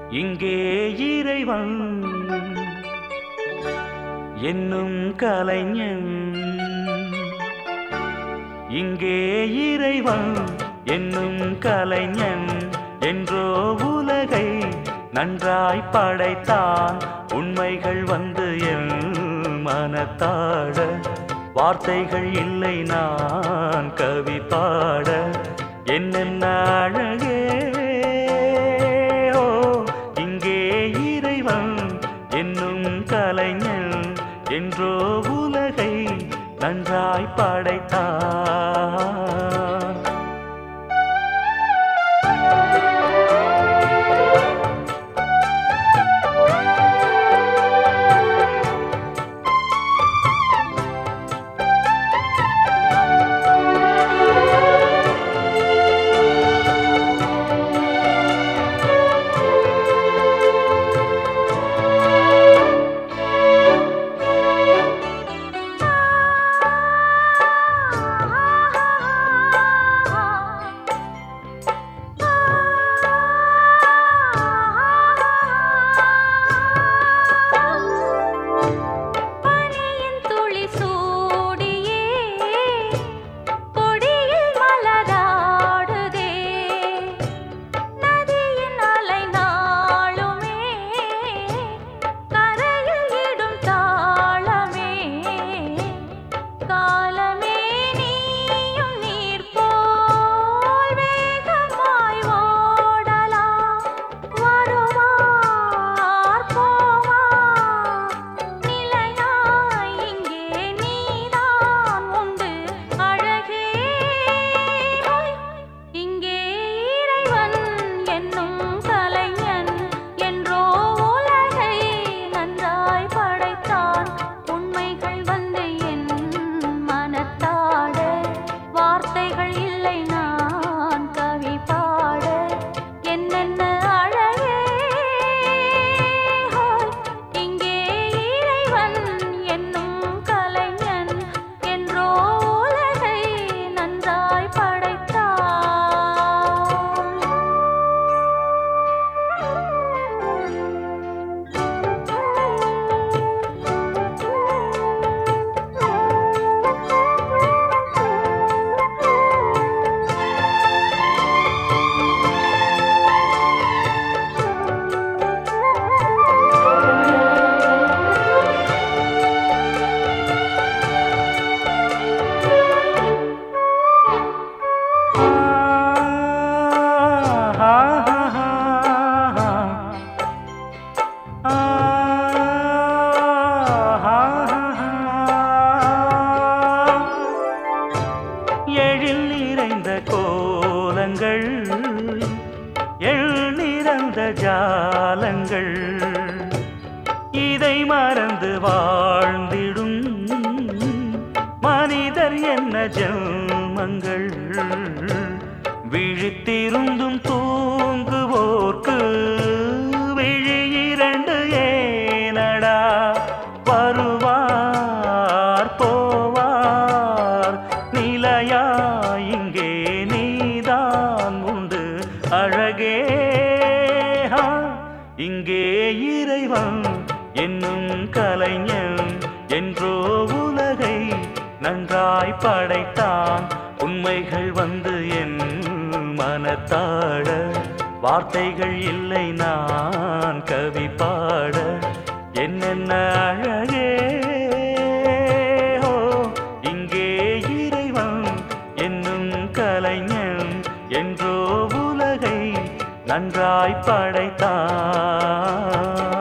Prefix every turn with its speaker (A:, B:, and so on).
A: இங்கே இறைவன் என்னும் கலைஞன் இங்கே இறைவன் என்னும் கலைஞன் என்றோ உலகை நன்றாய் படைத்தான் உண்மைகள் வந்து என் மனத்தாட வார்த்தைகள் இல்லை நான் கவி பாட என்னென்ன அழகே ஓ இங்கே இறைவன் என்னும் கலைஞன் என்றோ உலகை நன்றாய் படைத்தான்
B: பனியின் துளி சூடியே கொடியில் மலராடுதே நதியின் அலை நாளுமே கரையில் இடும் தாளமே காலமே நீயும் நீர் போல் வேகமாய் ஓடலாம் வருவார் போவார் நிலையாய் இங்கே நீதான் உண்டு அழகே இங்கே இறைவன் என்னும் கலைஞன் என்றோ உலகை நன்றாய் படைத்தான் உண்மைகள் வந்து என் மனத்தாட வார்த்தைகள் இல்லை நான் கவி பாட என்னென்ன அழகே ஹோய், இங்கே இறைவன் என்னும் கலைஞன் என்றோ உலகை நன்றாய்
A: எழில் நிறைந்த கோலங்கள் எள் நிறந்த ஜாலங்கள் இதை மறந்து வாழ்ந்திடும் மனிதர் என்ன ஜென்மங்கள் விழித்திருந்தும் தூங்குவோர்க்கு விழி இரண்டு ஏனடா வருவார் போவார் நிலையா இங்கே நீதான் உண்டு அழகே ஹா, இங்கே இறைவன் என்னும் கலைஞன் என்றோ உலகை நன்றாய் படைத்தான் உண்மைகள் வந்து என் மனத்தாட வார்த்தைகள் இல்லை நான் கவி பாட என்னென்ன அழகே ஓ இங்கே இறைவன் என்னும் கலைஞன் என்றோ உலகை நன்றாய் படைத்தான்